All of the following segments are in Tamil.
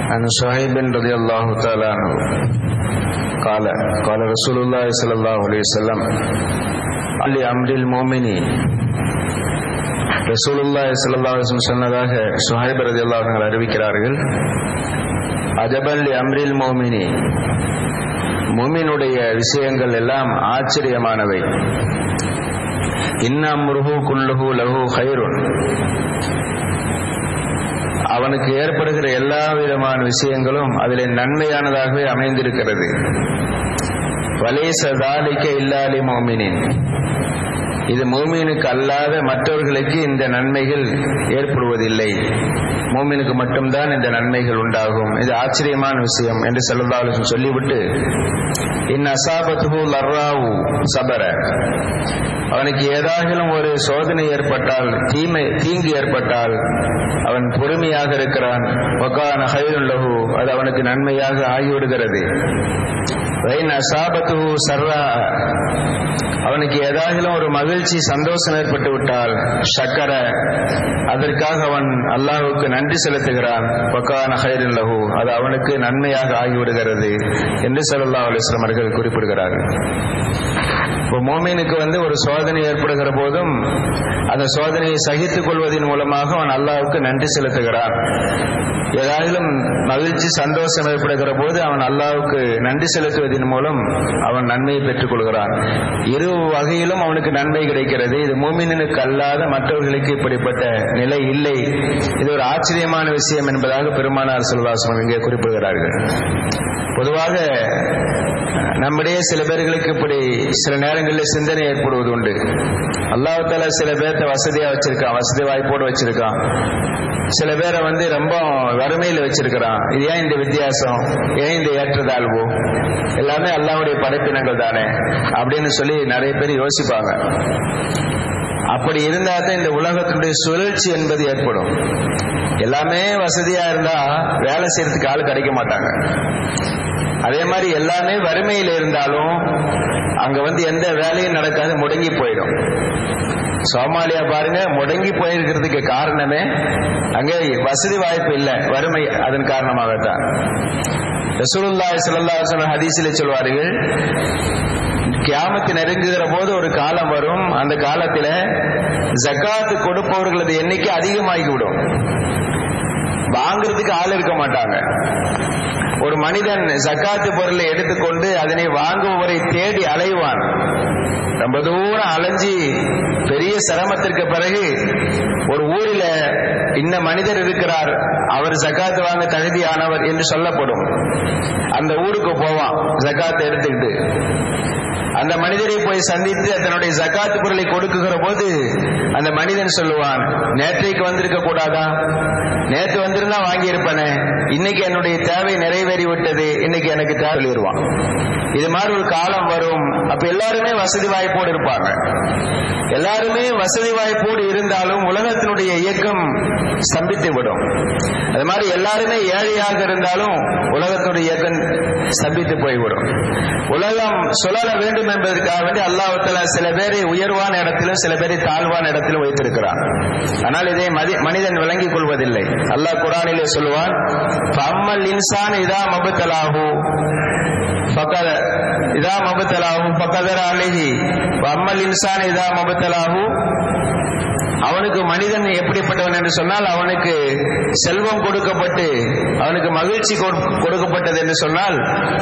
عن صهيب رضي الله تعالى عنه قال قال رسول الله صلى الله عليه وسلم لأمر المؤمن ரசூலுல்லாஹி ஸல்லல்லாஹு அலைஹி வஸல்லம் சொன்னதாக சுஹைப் ரலியல்லாஹு அன்ஹு அறிவிக்கிறார்கள் அஜபல் லி அம்ரில் மோமினி மூமினுடைய விஷயங்கள் எல்லாம் ஆச்சரியமானவை இன்னம்ருஹு குல்லுஹு லஹு ஹைருன் அவனுக்கு ஏற்படுகிற எல்லா விதமான விஷயங்களும் அதில் நன்மையானதாகவே அமைந்திருக்கிறது வலேச தாலிக்க இல்லாலி மோமினின் இது மூமீனுக்கு அல்லாத மற்றவர்களுக்கு இந்த நன்மைகள் ஏற்படுவதில்லை மூமினுக்கு மட்டும்தான் இந்த நன்மைகள் உண்டாகும் இது ஆச்சரியமான விஷயம் என்று செல்லதாலும் சொல்லிவிட்டு இன் அசாபத்து லர்ராவு சபர அவனுக்கு ஏதாகிலும் ஒரு சோதனை ஏற்பட்டால் தீமை தீங்கு ஏற்பட்டால் அவன் பொறுமையாக இருக்கிறான் ஒக்கான ஹைருல்லஹு அது அவனுக்கு நன்மையாக ஆகிவிடுகிறது வைன் அசாபத்து சர்ரா அவனுக்கு ஏதாகிலும் ஒரு மகிழ்ச்சி சந்தோஷம் ஏற்பட்டு விட்டால் சக்கர அதற்காக அவன் அல்லாஹுக்கு நன்றி செலுத்துகிறான் பக்கான ஹைரின் லஹு அது அவனுக்கு நன்மையாக ஆகிவிடுகிறது என்று சல்லா அலிஸ்லாம் அவர்கள் குறிப்பிடுகிறார்கள் இப்போ மோமீனுக்கு வந்து ஒரு சோதனை ஏற்படுகிற போதும் அந்த சோதனையை சகித்துக் கொள்வதன் மூலமாக அவன் அல்லாவுக்கு நன்றி செலுத்துகிறான் ஏதாயிலும் மகிழ்ச்சி சந்தோஷம் ஏற்படுகிற போது அவன் அல்லாவுக்கு நன்றி செலுத்துவதன் மூலம் அவன் நன்மையை பெற்றுக் கொள்கிறான் இரு வகையிலும் அவனுக்கு நன்மை கிடைக்கிறது இது மூமினனுக்கு அல்லாத மற்றவர்களுக்கு இப்படிப்பட்ட நிலை இல்லை இது ஒரு ஆச்சரியமான விஷயம் என்பதாக பெருமானார் செல்வாசம் இங்கே குறிப்பிடுகிறார்கள் பொதுவாக நம்முடைய சில பேர்களுக்கு இப்படி சில நேரங்களில் சிந்தனை ஏற்படுவது உண்டு அல்லாஹால சில பேர்த்த வசதியா வச்சிருக்கான் வசதி வாய்ப்போடு வச்சிருக்கான் சில பேரை வந்து ரொம்ப வறுமையில் வச்சிருக்கிறான் இது ஏன் இந்த வித்தியாசம் ஏன் இந்த ஏற்றதாழ்வு எல்லாமே அல்லாவுடைய படைப்பினங்கள் தானே அப்படின்னு சொல்லி நிறைய பேர் யோசிப்பாங்க அப்படி இருந்தா தான் இந்த உலகத்தினுடைய சுழற்சி என்பது ஏற்படும் எல்லாமே வசதியா இருந்தா வேலை செய்யறதுக்கு ஆள் கிடைக்க மாட்டாங்க அதே மாதிரி எல்லாமே வறுமையில் இருந்தாலும் அங்க வந்து எந்த வேலையும் நடக்காது முடங்கி போயிடும் சோமாலியா பாருங்க முடங்கி போயிருக்கிறதுக்கு காரணமே அங்கே வசதி வாய்ப்பு இல்லை வறுமை அதன் காரணமாகத்தான் ரசூலுல்லா சல்லா ஹதீஸிலே சொல்வார்கள் கியாமத்து நெருங்குகிற போது ஒரு காலம் வரும் அந்த காலத்தில் ஜக்காத்து கொடுப்பவர்களது எண்ணிக்கை அதிகமாகிவிடும் வாங்குறதுக்கு ஆள் இருக்க மாட்டாங்க ஒரு மனிதன் ஜக்காத்து பொருளை எடுத்துக்கொண்டு அதனை வாங்குபவரை தேடி அலைவான் ரொம்ப தூரம் அலைஞ்சி பெரிய சிரமத்திற்கு பிறகு ஒரு ஊரில் இன்ன மனிதர் இருக்கிறார் அவர் ஜக்காத்து வாங்க தகுதியானவர் என்று சொல்லப்படும் அந்த ஊருக்கு போவான் ஜக்காத்து எடுத்துக்கிட்டு அந்த மனிதரை போய் சந்தித்து தன்னுடைய ஜக்காத்து பொருளை கொடுக்குகிற போது அந்த மனிதன் சொல்லுவான் நேற்றைக்கு வந்திருக்க கூடாதா நேற்று வந்திருந்தா வாங்கி இருப்பனே இன்னைக்கு என்னுடைய தேவை நிறைவேறி விட்டது இன்னைக்கு எனக்கு தேவை சொல்லிடுவான் இது மாதிரி ஒரு காலம் வரும் அப்ப எல்லாருமே வசதி வாய்ப்போடு இருப்பாங்க எல்லாருமே வசதி வாய்ப்போடு இருந்தாலும் உலகத்தினுடைய இயக்கம் ஸ்தம்பித்து விடும் அது மாதிரி எல்லாருமே ஏழையாக இருந்தாலும் உலகத்தினுடைய இயக்கம் ஸ்தம்பித்து போய்விடும் உலகம் சுழல வேண்டும் என்பதற்காக வேண்டி அல்லாஹால சில பேரை உயர்வான இடத்திலும் சில பேரை தாழ்வான இடத்திலும் வைத்திருக்கிறான் ஆனால் இதை மனிதன் விளங்கிக் கொள்வதில்லை அல்லாஹ் குரானிலே சொல்லுவான் அம்மல் இன்சான் இதா மபுத்தலாகு فقد إذا ما ابتلاه فقدر عليه وأما الإنسان إذا ما ابتلاه அவனுக்கு மனிதன் எப்படிப்பட்டவன் என்று சொன்னால் அவனுக்கு செல்வம் கொடுக்கப்பட்டு அவனுக்கு மகிழ்ச்சி கொடுக்கப்பட்டது என்று சொன்னால்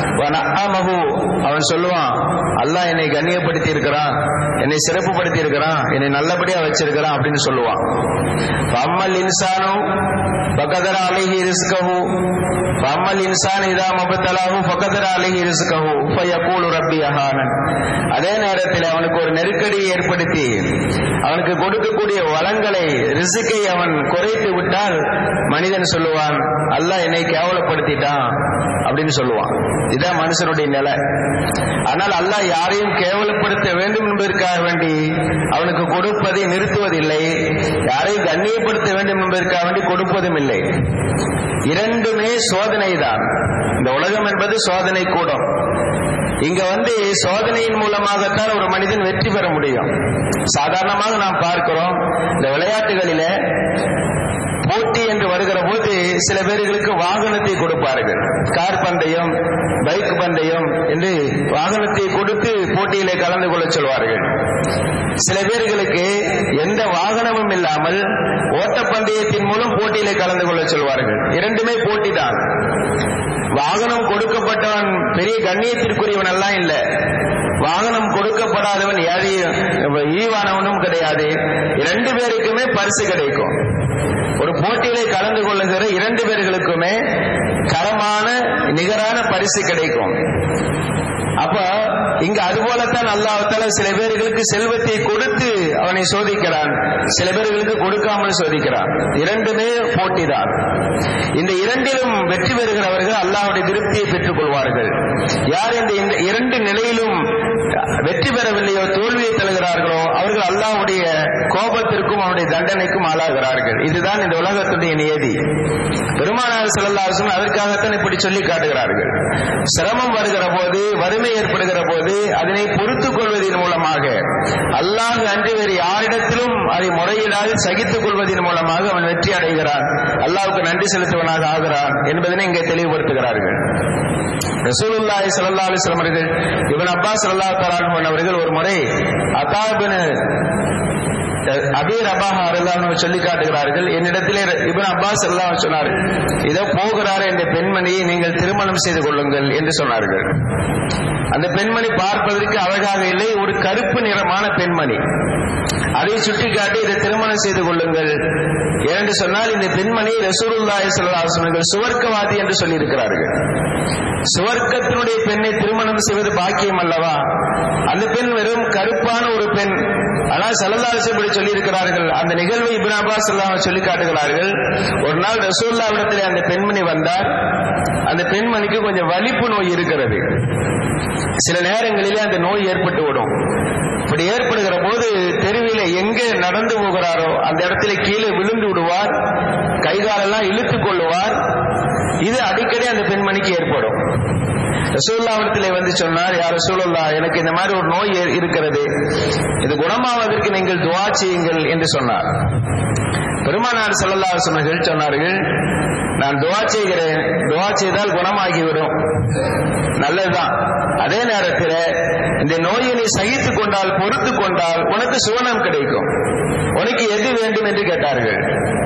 அவன் சொல்லுவான் அல்லாஹ் என்னை கண்ணியப்படுத்தி இருக்கிறான் என்னை சிறப்புப்படுத்தி இருக்கிறான் என்னை நல்லபடியா வச்சிருக்கிறான் அப்படின்னு சொல்லுவான் அம்மல் இன்சானும் பகதர அழகி ரிஸ்கஹு அம்மல் இன்சான் இதா மபத்தலாஹு பகதர அழகி ரிஸ்கஹு ஃபயகூலு ரப்பி அஹானன் அதே நேரத்தில் அவனுக்கு ஒரு நெருக்கடியை ஏற்படுத்தி அவனுக்கு கொடுக்கக்கூடிய வளங்களை ரிசுக்கை அவன் குறைத்து விட்டால் மனிதன் சொல்லுவான் அல்லாஹ் என்னை கேவலப்படுத்திட்டான் அப்படின்னு சொல்லுவான் இதான் மனுஷனுடைய நிலை ஆனால் அல்லாஹ் யாரையும் கேவலப்படுத்த வேண்டும் என்பதற்காக வேண்டி அவனுக்கு கொடுப்பதை நிறுத்துவதில்லை யாரையும் கண்ணியப்படுத்த வேண்டும் என்பதற்காக வேண்டி கொடுப்பதும் இல்லை இரண்டுமே சோதனை தான் இந்த உலகம் என்பது சோதனை கூடம் இங்க வந்து சோதனையின் மூலமாகத்தான் ஒரு மனிதன் வெற்றி பெற முடியும் சாதாரணமாக நாம் பார்க்கிறோம் இந்த விளையாட்டுகளில போட்டி என்று வருகிற போது சில பேர்களுக்கு வாகனத்தை கொடுப்பார்கள் கார் பந்தயம் பைக் பந்தயம் என்று வாகனத்தை கொடுத்து போட்டியிலே கலந்து கொள்ள சொல்வார்கள் சில பேர்களுக்கு எந்த வாகனமும் இல்லாமல் ஓட்டப்பந்தயத்தின் மூலம் போட்டியிலே கலந்து கொள்ள சொல்வார்கள் இரண்டுமே போட்டி தான் வாகனம் கொடுக்கப்பட்டவன் பெரிய கண்ணியத்திற்குரியவன் எல்லாம் இல்லை வாகனம் கொடுக்கப்படாதவன் ஏழை ஈவானவனும் கிடையாது இரண்டு பேருக்குமே பரிசு கிடைக்கும் ஒரு போட்டியிலே கலந்து கொள்ளுகிற இரண்டு பேர்களுக்குமே தரமான நிகரான பரிசு கிடைக்கும் அப்ப இங்க அதுபோலத்தான் அல்லாஹால சில பேர்களுக்கு செல்வத்தை கொடுத்து அவனை சோதிக்கிறான் சில பேர்களுக்கு கொடுக்காமல் சோதிக்கிறான் இரண்டுமே போட்டிதான் இந்த இரண்டிலும் வெற்றி பெறுகிறவர்கள் அல்லாஹுடைய திருப்தியை பெற்றுக் கொள்வார்கள் யார் இந்த இந்த இரண்டு நிலையிலும் வெற்றி பெறவில்லையோ தோல்வியை தருகிறார்களோ அவர்கள் அல்லாஹுடைய கோபத்திற்கும் அவனுடைய தண்டனைக்கும் ஆளாகிறார்கள் இதுதான் இந்த உலகத்துடைய நியதி பெருமானார் செல்லல்லாசன் அதற்காகத்தான் இப்படி சொல்லி காட்டுகிறார்கள் சிரமம் வருகிற போது வறுமை ஏற்படுகிற போது அதனை பொறுத்துக் கொள்வதன் மூலமாக அல்லாஹ் அன்று வேறு யாரிடத்திலும் அதை முறையிடாது சகித்துக் கொள்வதன் மூலமாக அவன் வெற்றி அடைகிறான் அல்லாவுக்கு நன்றி செலுத்துவனாக ஆகிறான் என்பதனை இங்கே தெளிவுபடுத்துகிறார்கள் ரசூலுல்லாஹி ஸல்லல்லாஹு அலைஹி வஸல்லம் அவர்கள் இப்னு அப்பாஸ் ஸல்லல்லாஹு தஆலா அவர்கள் ஒரு முறை அதாபின் அபி ரபாஹ் அருளான்னு சொல்லி காட்டுகிறார்கள் என்னிடத்திலே இப்னு அப்பாஸ் எல்லாம் சொன்னார் இதோ போகிறார் என்ற பெண்மணியை நீங்கள் திருமணம் செய்து கொள்ளுங்கள் என்று சொன்னார்கள் அந்த பெண்மணி பார்ப்பதற்கு அழகாக இல்லை ஒரு கருப்பு நிறமான பெண்மணி அதை சுட்டிக்காட்டி இதை திருமணம் செய்து கொள்ளுங்கள் ஏனென்று சொன்னால் இந்த பெண்மணி ரசூலுல்லாஹி ஸல்லல்லாஹு அலைஹி வஸல்லம் சுவர்க்கவாதி என்று சொல்லி இருக்கிறார்கள் சுவர்க்கத்தினுடைய பெண்ணை திருமணம் செய்வது பாக்கியம் அல்லவா அந்த பெண் வெறும் கருப்பான ஒரு பெண் ஆனால் சல்லல்லாஹு இப்படி சொல்லி இருக்கிறார்கள் அந்த நிகழ்வை இப்னு அப்பாஸ் எல்லாம் சொல்லி காட்டுகிறார்கள் ஒரு நாள் ரசூல்லாவிடத்தில் அந்த பெண்மணி வந்தார் அந்த பெண்மணிக்கு கொஞ்சம் வலிப்பு நோய் இருக்கிறது சில நேரங்களிலே அந்த நோய் ஏற்பட்டு விடும் இப்படி ஏற்படுகிற போது தெருவில எங்கே நடந்து போகிறாரோ அந்த இடத்துல கீழே விழுந்து விடுவார் கைகாலெல்லாம் இழுத்துக் கொள்ளுவார் இது அடிக்கடி அந்த பெண்மணிக்கு ஏற்படும் ரசூல்லாவிடத்திலே வந்து சொன்னார் யார் ரசூலுல்லா எனக்கு இந்த மாதிரி ஒரு நோய் இருக்கிறது இது குணமாவதற்கு நீங்கள் துவா செய்யுங்கள் என்று சொன்னார் பெருமானார் சொல்லல்லா சொன்னர்கள் சொன்னார்கள் நான் துவா செய்கிறேன் துவா செய்தால் குணமாகிவிடும் நல்லதுதான் அதே நேரத்தில் இந்த நோயை நீ சகித்துக் கொண்டால் பொறுத்து கொண்டால் உனக்கு சுவனம் கிடைக்கும் உனக்கு எது வேண்டும் என்று கேட்டார்கள்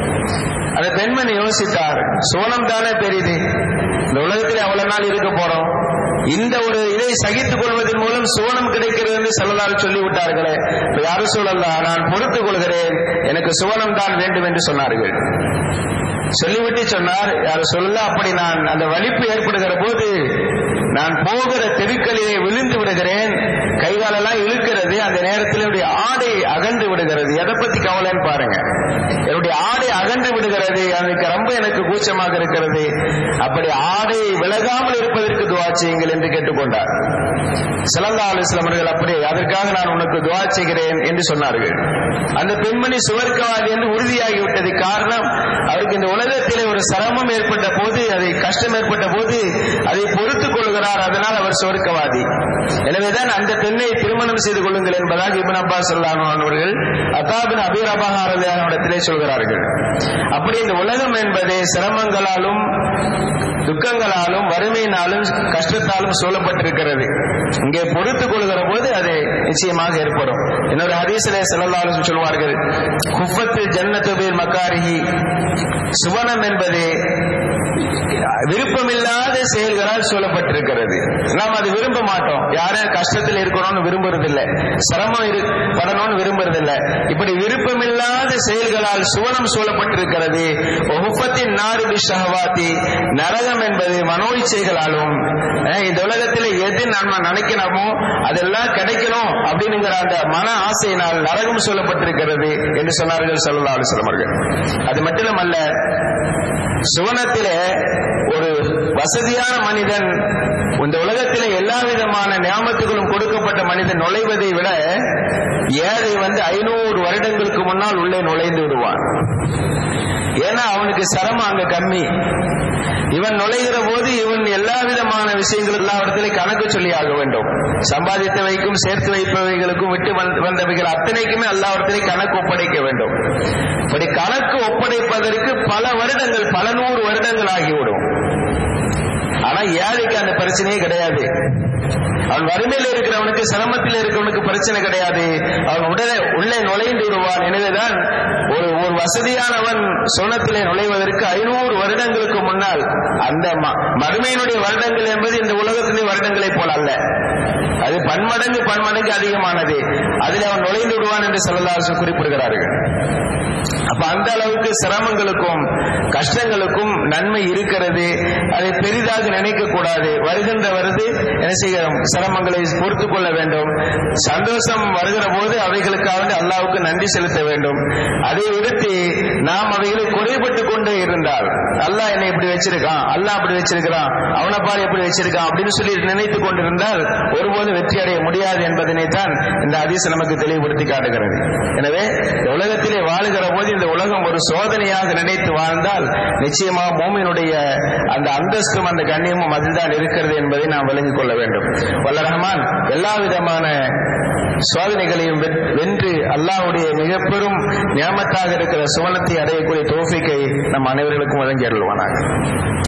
அந்த பெண்மணி யோசித்தார் சோனம் தானே பெரியது இந்த உலகத்தில் அவ்வளவு நாள் இருக்க போறோம் இந்த ஒரு இதை சகித்துக் கொள்வதன் மூலம் சுவனம் கிடைக்கிறது என்று செல்லலால் சொல்லிவிட்டார்களே இப்ப யாரும் சொல்லல நான் பொறுத்துக் கொள்கிறேன் எனக்கு சுவனம் தான் வேண்டும் என்று சொன்னார்கள் சொல்லிவிட்டு சொன்னார் யார் சொல்லல அப்படி நான் அந்த வலிப்பு ஏற்படுகிற போது நான் போகிற தெருக்களிலே விழுந்து விடுகிறேன் கைகாலெல்லாம் இழுக்கிறது அந்த நேரத்தில் என்னுடைய ஆடை அகன்று விடுகிறது எதை பத்தி கவலைன்னு பாருங்க என்னுடைய ஆடை அகன்று விடுகிறது அதுக்கு ரொம்ப எனக்கு கூச்சமாக இருக்கிறது அப்படி ஆடை விலகாமல் இருப்பதற்கு துவா செய்யுங்கள் என்று கேட்டுக்கொண்டார் சிலந்தா அலுவலமர்கள் அப்படி அதற்காக நான் உனக்கு துவா செய்கிறேன் என்று சொன்னார்கள் அந்த பெண்மணி சுவர்க்கவாதி என்று உறுதியாகிவிட்டது காரணம் அவருக்கு இந்த உலகத்திலே ஒரு சிரமம் ஏற்பட்ட போது அதை கஷ்டம் ஏற்பட்ட போது அதை பொறுத்துக் கொள்கிறார் அதனால் அவர் சுவர்க்கவாதி எனவேதான் அந்த பெண்ணை திருமணம் செய்து கொள்ளுங்கள் என்பதாக இபின் அப்பாஸ் அவர்கள் அத்தாபின் அபிரபாகாரத்திலே சொல்கிறார்கள் அப்படி இந்த உலகம் என்பது சிரமங்களாலும் துக்கங்களாலும் வறுமையினாலும் கஷ்டத்தாலும் சூழப்பட்டிருக்கிறது இங்கே பொறுத்துக் கொள்கிற போது அது நிச்சயமாக ஏற்படும் இன்னொரு ஹதீசிலே செல்லலாலும் சொல்வார்கள் குஃபத்தில் ஜன்னத்துபீர் மக்காரிஹி சுவனம் என்பது விருப்பமில்லாத செயல்களால் சூழப்பட்டிருக்கிறது நாம் அது விரும்ப மாட்டோம் யாரும் கஷ்டத்தில் இருக்கணும்னு விரும்புறதில்லை சிரமம் இரு படணும்னு விரும்புறதில்லை இப்படி விருப்பமில்லாத செயல்களால் சுவனம் சூழப்பட்டிருக்கிறது ஒகுப்பத்தின் நாடு பிஷஹவாத்தி நரகம் என்பது மனோ இச்சைகளாலும் இந்த உலகத்தில் எது நம்ம நினைக்கணுமோ அதெல்லாம் கிடைக்கணும் அப்படிங்கிற அந்த மன ஆசையினால் நரகம் சொல்லப்பட்டிருக்கிறது என்று சொன்னார்கள் சல்லா அலுவலம் அவர்கள் அது மட்டுமல்ல சுவனத்திலே ஒரு வசதியான மனிதன் இந்த உலகத்திலே எல்லா விதமான நியாமத்துகளும் கொடுக்கப்பட்ட மனிதன் நுழைவதை விட ஏழை வந்து ஐநூறு வருடங்களுக்கு முன்னால் உள்ளே நுழைந்து விடுவான் ஏன்னா அவனுக்கு சிரமம் அங்க கம்மி இவன் நுழைகிற போது இவன் எல்லா விதமான விஷயங்கள் எல்லா இடத்திலே கணக்கு சொல்லி ஆக வேண்டும் சம்பாதித்தவைக்கும் சேர்த்து வைப்பவைகளுக்கும் விட்டு வந்த- வந்தவைகள் அத்தனைக்குமே எல்லா இடத்திலே கணக்கு ஒப்படைக்க வேண்டும் இப்படி கணக்கு ஒப்படைப்பதற்கு பல வருடங்கள் பல நூறு வருடங்கள் ஆகிவிடும் ஆனா ஏழைக்கு அந்த பிரச்சனையே கிடையாது அவன் வறுமையில் இருக்கிறவனுக்கு சிரமத்தில் இருக்கிறவனுக்கு பிரச்சனை கிடையாது அவன் உடனே உள்ளே நுழைந்து விடுவான் எனவேதான் ஒரு ஒரு வசதியானவன் சொன்னத்திலே நுழைவதற்கு ஐநூறு வருடங்களுக்கு முன்னால் அந்த ம- மறுமையினுடைய வருடங்கள் என்பது இந்த உலகத்திலே வருடங்களைப் போல அல்ல அது பன்மடங்கு பன்மடங்கு அதிகமானது அதில் அவன் நுழைந்து விடுவான் என்று செல்லலாசு குறிப்பிடுகிறார்கள் அப்ப அந்த அளவுக்கு சிரமங்களுக்கும் கஷ்டங்களுக்கும் நன்மை இருக்கிறது அதை பெரிதாக நினைக்க கூடாது வருகின்ற வருது என்ன செய்கிறோம் சிரமங்களை பொறுத்துக் கொள்ள வேண்டும் சந்தோஷம் வருகிற போது அவைகளுக்காக வேண்டி அல்லாவுக்கு நன்றி செலுத்த வேண்டும் அதை விடுத்து நாம் அவைகளை குறைபட்டு கொண்டே இருந்தால் அல்லாஹ் என்னை இப்படி வச்சிருக்கான் அல்லாஹ் அப்படி வச்சிருக்கிறான் அவனை பாரு எப்படி வச்சிருக்கான் அப்படின்னு சொல்லி நினைத்துக் கொண்டிருந்தால் ஒருபோதும் வெற்றி அடைய முடியாது என்பதனை தான் இந்த அதிச நமக்கு தெளிவுபடுத்தி காட்டுகிறது எனவே இந்த உலகத்திலே வாழுகிற போது இந்த உலகம் ஒரு சோதனையாக நினைத்து வாழ்ந்தால் நிச்சயமாக பூமியினுடைய அந்த அந்தஸ்தும் அந்த கண்ணியமும் அதில்தான் இருக்கிறது என்பதை நாம் விளங்கிக் கொள்ள வேண்டும் வல்ல ரஹ்மான் எல்லா விதமான சோதனைகளையும் வெ- வென்று அல்லாஹ்வுடைய மிக பெரும் நியமத்தாக இருக்கிற சுவனத்தை அடையக்கூடிய தோஃபிக்கை நம் அனைவர்களுக்கும் வழங்கி அருள்வானாக